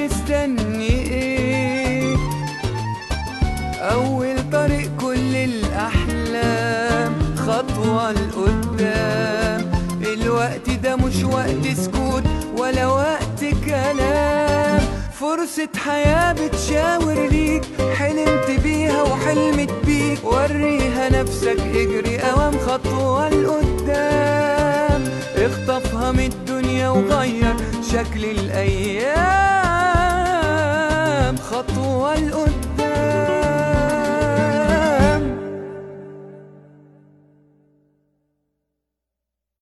مستني ايه اول طريق كل الاحلام خطوة لقدام الوقت ده مش وقت سكوت ولا وقت كلام فرصة حياة بتشاور ليك حلمت بيها وحلمت بيك وريها نفسك اجري اوام خطوة لقدام اخطفها من الدنيا وغير شكل الايام خطوة لقدام